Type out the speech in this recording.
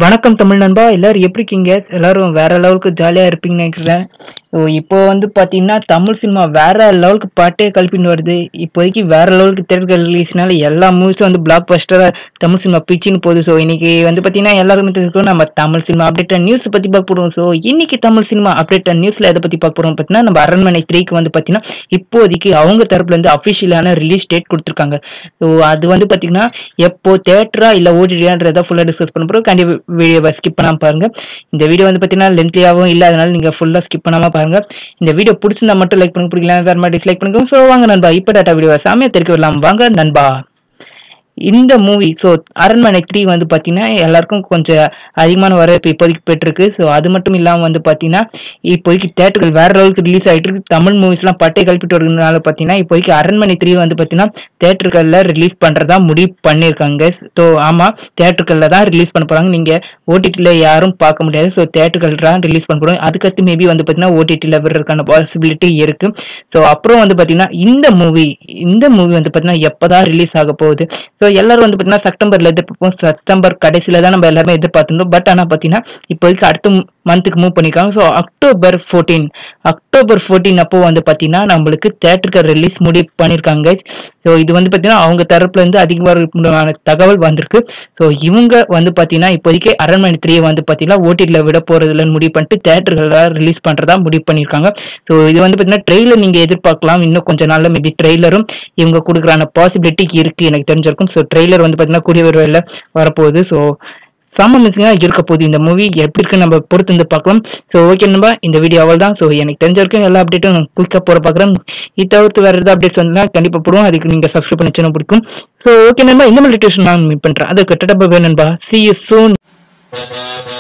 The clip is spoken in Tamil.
வணக்கம் தமிழ் நண்பா எல்லாரும் எப்படி இருக்கீங்க எல்லாரும் வேற லெவலுக்கு ஜாலியாக இருப்பீங்கன்னு நினைக்கிறேன் ஸோ இப்போ வந்து பார்த்தீங்கன்னா தமிழ் சினிமா வேற லெவலுக்கு பாட்டே கல்பின்னு வருது இப்போதைக்கு வேற லெவலுக்கு தேட்டர்கள் ரிலீஸ்னால எல்லா மூவிஸும் வந்து பிளாக் பஸ்டராக தமிழ் சினிமா பிச்சின்னு போகுது ஸோ இன்னைக்கு வந்து பார்த்தீங்கன்னா எல்லாருமே தெரிஞ்சுக்கணும் நம்ம தமிழ் சினிமா அப்டேட் நியூஸ் பற்றி பார்க்க போகிறோம் ஸோ இன்னைக்கு தமிழ் சினிமா அப்டேட் நியூஸில் எதை பற்றி பார்க்க போகிறோம் பார்த்தீங்கன்னா நம்ம அரண்மனை த்ரீக்கு வந்து பார்த்தீங்கன்னா இப்போதைக்கு அவங்க தரப்புலேருந்து அஃபிஷியலான ரிலீஸ் டேட் கொடுத்துருக்காங்க ஸோ அது வந்து பார்த்தீங்கன்னா எப்போ தேட்டரா இல்லை ஓடிடியான்றதை ஃபுல்லாக டிஸ்கஸ் பண்ண போகிறோம் கண்டிப்பாக வீடியோவை ஸ்கிப் பண்ணாமல் பாருங்க இந்த வீடியோ வந்து பார்த்தீங்கன்னா லென்த்லியாகவும் இல்லை அதனால நீங்கள் ஃபுல்லாக ஸ்கிப் பண்ணாமல் பாருங்க இந்த வீடியோ பிடிச்சிருந்தா மட்டும் லைக் பண்ணுங்க பிடிக்கல வேறு மாதிரி டிஸ்லைக் பண்ணுங்க ஸோ வாங்க நண்பா இப்போ டாட்டா வீடியோ சாமியை தெரிவிக்க வரலாம் வாங்க நண்பா இந்த மூவி ஸோ அரண்மனை த்ரீ வந்து பார்த்தீங்கன்னா எல்லாருக்கும் கொஞ்சம் அதிகமான வரவேற்பு இப்போதைக்கு பெற்றிருக்கு ஸோ அது மட்டும் இல்லாமல் வந்து பார்த்தீங்கன்னா இப்போதைக்கு தேட்டர்கள் வேற லெவலுக்கு ரிலீஸ் ஆகிட்டு இருக்கு தமிழ் மூவிஸ்லாம் பட்டை கல்பிட்டு வருதுனால பார்த்தீங்கன்னா இப்போதைக்கு அரண்மனை த்ரீ வந்து பார்த்தீங்கன்னா தேட்டர்களில் ரிலீஸ் பண்ணுறதா முடிவு பண்ணியிருக்காங்க ஸோ ஆமாம் தேட்டர்களில் தான் ரிலீஸ் பண்ண போகிறாங்க நீங்கள் ஓடிடியில் யாரும் பார்க்க முடியாது ஸோ தேட்டர்கள் தான் ரிலீஸ் பண்ண போகிறாங்க அதுக்கடுத்து மேபி வந்து பார்த்தீங்கன்னா ஓடிடியில் விடுறதுக்கான பாசிபிலிட்டி இருக்குது ஸோ அப்புறம் வந்து பார்த்தீங்கன்னா இந்த மூவி இந்த மூவி வந்து பார்த்தீங்கன்னா எப்போ தான் ரிலீஸ் ஆக போகுது ஸோ எல்லாரும் வந்து பார்த்தீங்கன்னா செப்டம்பரில் எதிர்பார்ப்போம் செப்டம்பர் கடைசியில் தான் நம்ம எல்லாருமே எதிர்பார்த்துருந்தோம் பட் ஆனால் பார்த்தீங்கன்னா இப்போதைக்கு அடுத்த மந்த்துக்கு மூவ் பண்ணியிருக்காங்க so October fourteen October fourteen அப்போ வந்து பார்த்தீங்கன்னா நம்மளுக்கு தேட்டருக்கு ரிலீஸ் முடிவு பண்ணியிருக்காங்க ஸோ இது வந்து பார்த்தீங்கன்னா அவங்க தரப்புலேருந்து அதிகமான தகவல் வந்திருக்கு ஸோ இவங்க வந்து பார்த்தீங்கன்னா இப்போதைக்கு அரண்மனை த்ரீ வந்து பார்த்தீங்கன்னா ஓடிடியில் விட போகிறதுலன்னு முடிவு பண்ணிட்டு தேட்டர்களில் ரிலீஸ் பண்ணுறதா முடிவு பண்ணியிருக்காங்க ஸோ இது வந்து பார்த்தீங்கன்னா ட்ரெய்லர் நீங்கள் எதிர்பார்க்கலாம் இன்னும் கொஞ்சம் நாளில் மேபி ட்ரெய்லரும் இவங்க கொடுக்குறான பாசிபிலிட்டி இருக்குது எனக்கு தெரிஞ்சிருக்கும் ஸோ ட்ரெய்லர் வந்து பார்த்தீங்கன்னா கூடிய விரைவில் வரப்போகுது ஸோ செம்ம மிஸ்ஸிங்காக இருக்க போகுது இந்த மூவி எப்படி இருக்குன்னு நம்ம பொறுத்து வந்து பார்க்கலாம் ஸோ ஓகே நம்ப இந்த வீடியோ அவள் தான் ஸோ எனக்கு தெரிஞ்ச வரைக்கும் எல்லா அப்டேட்டும் குயிக்காக போகிற பார்க்குறேன் இது தவிர்த்து வேறு ஏதாவது அப்டேட்ஸ் வந்தால் கண்டிப்பாக போடுவோம் அதுக்கு நீங்கள் சப்ஸ்கிரைப் பண்ணி வச்சுன்னா பிடிக்கும் ஸோ ஓகே நண்பா இந்த மாதிரி டேஷன் நான் மீட் பண்ணுறேன் அதுக்கு டட்டப்பா வேணும் நண்பா சி யூ சூன்